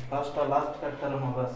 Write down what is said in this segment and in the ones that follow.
first last ಕಟ್ತಾರಮ್ಮ ಬಸ್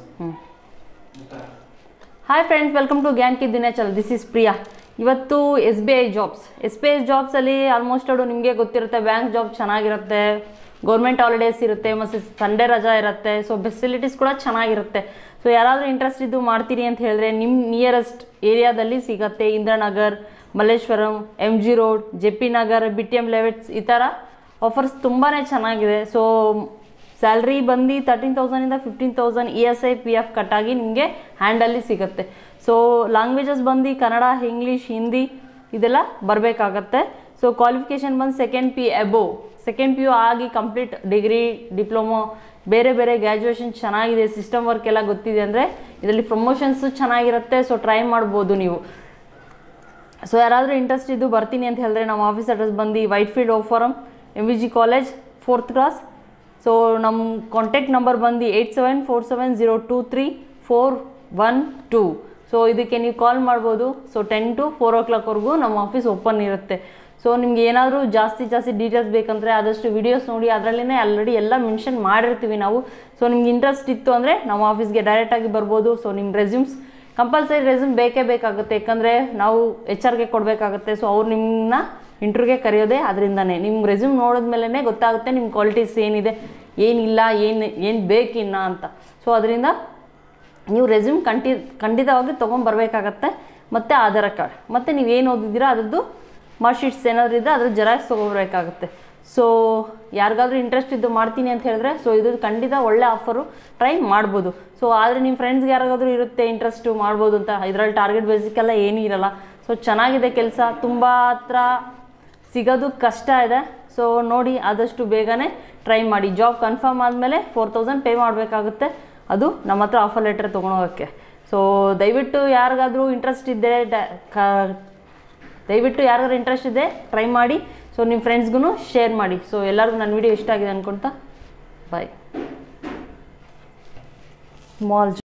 hi friends welcome to ಗ್ಯಾನ್ ಕಿ ದಿನಾಚಲ್ ದಿಸ್ ಇಸ್ ಪ್ರಿಯಾ ಇವತ್ತು S B I jobs S B I ಜಾಬ್ಸಲ್ಲಿ ಆಲ್ಮೋಸ್ಟ್ ಅದು ನಿಮಗೆ ಗೊತ್ತಿರುತ್ತೆ ಬ್ಯಾಂಕ್ ಜಾಬ್ ಚೆನ್ನಾಗಿರುತ್ತೆ ಗೌರ್ಮೆಂಟ್ ಹಾಲಿಡೇಸ್ ಇರುತ್ತೆ ಮತ್ತು ಸಂಡೇ ರಜಾ ಇರುತ್ತೆ ಸೊ ಫೆಸಿಲಿಟೀಸ್ ಕೂಡ ಚೆನ್ನಾಗಿರುತ್ತೆ ಸೊ ಯಾರಾದರೂ ಇಂಟ್ರೆಸ್ಟ್ ಇದ್ದು ಮಾಡ್ತೀರಿ ಅಂತ ಹೇಳಿದ್ರೆ ನಿಮ್ಮ ನಿಯರೆಸ್ಟ್ ಏರಿಯಾದಲ್ಲಿ ಸಿಗತ್ತೆ Indiranagar Malleshwaram M G road J P Nagar B T M layouts ಈ ಥರ ಆಫರ್ಸ್ ತುಂಬಾ ಚೆನ್ನಾಗಿದೆ ಸೊ ಸ್ಯಾಲ್ರಿ ಬಂದು ತರ್ಟೀನ್ ತೌಸಂಡಿಂದ fifteen thousand E S I P F ಕಟ್ಟಾಗಿ ನಿಮಗೆ ಹ್ಯಾಂಡಲ್ಲಿ ಸಿಗುತ್ತೆ ಸೊ ಲ್ಯಾಂಗ್ವೇಜಸ್ ಬಂದು ಕನ್ನಡ ಇಂಗ್ಲೀಷ್ ಹಿಂದಿ ಇದೆಲ್ಲ ಬರಬೇಕಾಗತ್ತೆ ಸೊ ಕ್ವಾಲಿಫಿಕೇಷನ್ ಬಂದು second P above second P U ಆಗಿ ಕಂಪ್ಲೀಟ್ ಡಿಗ್ರಿ ಡಿಪ್ಲೊಮೊ ಬೇರೆ ಬೇರೆ ಗ್ರ್ಯಾಜುಯೇಷನ್ ಚೆನ್ನಾಗಿದೆ ಸಿಸ್ಟಮ್ ವರ್ಕ್ ಎಲ್ಲ ಗೊತ್ತಿದೆ ಅಂದರೆ ಇದರಲ್ಲಿ ಪ್ರಮೋಷನ್ಸು ಚೆನ್ನಾಗಿರುತ್ತೆ ಸೊ ಟ್ರೈ ಮಾಡ್ಬೋದು ನೀವು ಸೊ ಯಾರಾದರೂ ಇಂಟ್ರೆಸ್ಟ್ ಇದ್ದು ಬರ್ತೀನಿ ಅಂತ ಹೇಳಿದ್ರೆ ನಮ್ಮ ಆಫೀಸ್ ಅಡ್ರೆಸ್ ಬಂದು ವೈಟ್ ಫೀಲ್ಡ್ ಓ ಫಾರಮ್ M V J college fourth class so ನಮ್ಮ ಕಾಂಟ್ಯಾಕ್ಟ್ ನಂಬರ್ ಬಂದು eight seven four seven zero two three four one two so ಇದಕ್ಕೆ ನೀವು ಕಾಲ್ ಮಾಡ್ಬೋದು ಸೊ ಟೆನ್ ಟು ಫೋರ್ ಓ ಕ್ಲಾಕ್ವರೆಗೂ ನಮ್ಮ ಆಫೀಸ್ ಓಪನ್ ಇರುತ್ತೆ ಸೊ ನಿಮ್ಗೆ ಏನಾದರೂ ಜಾಸ್ತಿ ಜಾಸ್ತಿ ಡೀಟೇಲ್ಸ್ ಬೇಕಂದರೆ ಆದಷ್ಟು ವಿಡಿಯೋಸ್ ನೋಡಿ ಅದರಲ್ಲೇ ಆಲ್ರೆಡಿ ಎಲ್ಲ ಮೆನ್ಷನ್ ಮಾಡಿರ್ತೀವಿ ನಾವು ಸೊ ನಿಮ್ಗೆ ಇಂಟ್ರೆಸ್ಟ್ ಇತ್ತು ಅಂದರೆ ನಮ್ಮ ಆಫೀಸ್ಗೆ ಡೈರೆಕ್ಟಾಗಿ ಬರ್ಬೋದು ಸೊ ನಿಮ್ಮ ರೆಸ್ಯೂಮ್ಸ್ ಕಂಪಲ್ಸರಿ ರೆಸ್ಯೂಮ್ ಬೇಕೇ ಬೇಕಾಗುತ್ತೆ ಯಾಕಂದರೆ ನಾವು ಎಚ್ ಆರ್ಗೆ ಕೊಡಬೇಕಾಗುತ್ತೆ ಸೊ ಅವ್ರು ನಿಮ್ಮನ್ನ ಇಂಟ್ರ್ಯೂಗೆ ಕರೆಯೋದೇ ಅದರಿಂದನೇ ನಿಮ್ಮ ರೆಸ್ಯೂಮ್ ನೋಡಿದ್ಮೇಲೆ ಗೊತ್ತಾಗುತ್ತೆ ನಿಮ್ಮ ಕ್ವಾಲಿಟೀಸ್ ಏನಿದೆ ಏನಿಲ್ಲ ಏನು ಏನು ಬೇಕಿನ್ನ ಅಂತ ಸೊ ಅದರಿಂದ ನೀವು ರೆಸ್ಯೂಮ್ ಕಂಟಿ ಖಂಡಿತವಾಗಿ ತೊಗೊಂಬರ್ಬೇಕಾಗತ್ತೆ ಮತ್ತು ಆಧಾರ್ ಕಾರ್ಡ್ ಮತ್ತು ನೀವು ಏನು ಓದಿದ್ದೀರಾ ಅದ್ರದ್ದು ಮಾರ್ಕ್ಶೀಟ್ಸ್ ಏನಾದರೂ ಇದ್ದರೆ ಅದ್ರ ಜೆರಾಕ್ಸ್ ತೊಗೊಬರ್ಬೇಕಾಗುತ್ತೆ ಸೊ ಯಾರಿಗಾದ್ರೂ ಇಂಟ್ರೆಸ್ಟ್ ಇದ್ದು ಮಾಡ್ತೀನಿ ಅಂತ ಹೇಳಿದ್ರೆ ಸೊ ಇದು ಖಂಡಿತ ಒಳ್ಳೆ ಆಫರು ಟ್ರೈ ಮಾಡ್ಬೋದು ಸೊ ಆದರೆ ನಿಮ್ಮ ಫ್ರೆಂಡ್ಸ್ಗೆ ಯಾರಿಗಾದ್ರೂ ಇರುತ್ತೆ ಇಂಟ್ರೆಸ್ಟು ಮಾಡ್ಬೋದು ಅಂತ ಇದರಲ್ಲಿ ಟಾರ್ಗೆಟ್ ಬೇಸಿಕ್ಕೆಲ್ಲ ಏನೂ ಇರಲ್ಲ ಸೊ ಚೆನ್ನಾಗಿದೆ ಕೆಲಸ ತುಂಬ ಹತ್ರ ಸಿಗೋದು ಕಷ್ಟ ಇದೆ ಸೊ ನೋಡಿ ಆದಷ್ಟು ಬೇಗನೆ ಟ್ರೈ ಮಾಡಿ ಜಾಬ್ ಕನ್ಫರ್ಮ್ ಆದಮೇಲೆ ಫೋರ್ ತೌಸಂಡ್ ಪೇ ಮಾಡಬೇಕಾಗುತ್ತೆ ಅದು ನಮ್ಮ ಹತ್ರ ಆಫರ್ ಲೆಟರ್ ತೊಗೊಳೋಕ್ಕೆ ಸೊ ದಯವಿಟ್ಟು ಯಾರಿಗಾದ್ರೂ ಇಂಟ್ರೆಸ್ಟ್ ಇದ್ದರೆ ಡ- ಕ- ದಯವಿಟ್ಟು ಯಾರಿಗಾದ್ರು ಇಂಟ್ರೆಸ್ಟ್ ಇದೆ ಟ್ರೈ ಮಾಡಿ ಸೊ ನಿಮ್ಮ ಫ್ರೆಂಡ್ಸ್ಗೂ ಶೇರ್ ಮಾಡಿ ಸೊ ಎಲ್ಲರಿಗೂ ನನ್ನ ವಿಡಿಯೋ ಇಷ್ಟ ಆಗಿದೆ ಅನ್ಕೊಳ್ತಾ ಬಾಯ್ ಸ್ಮಾಲ್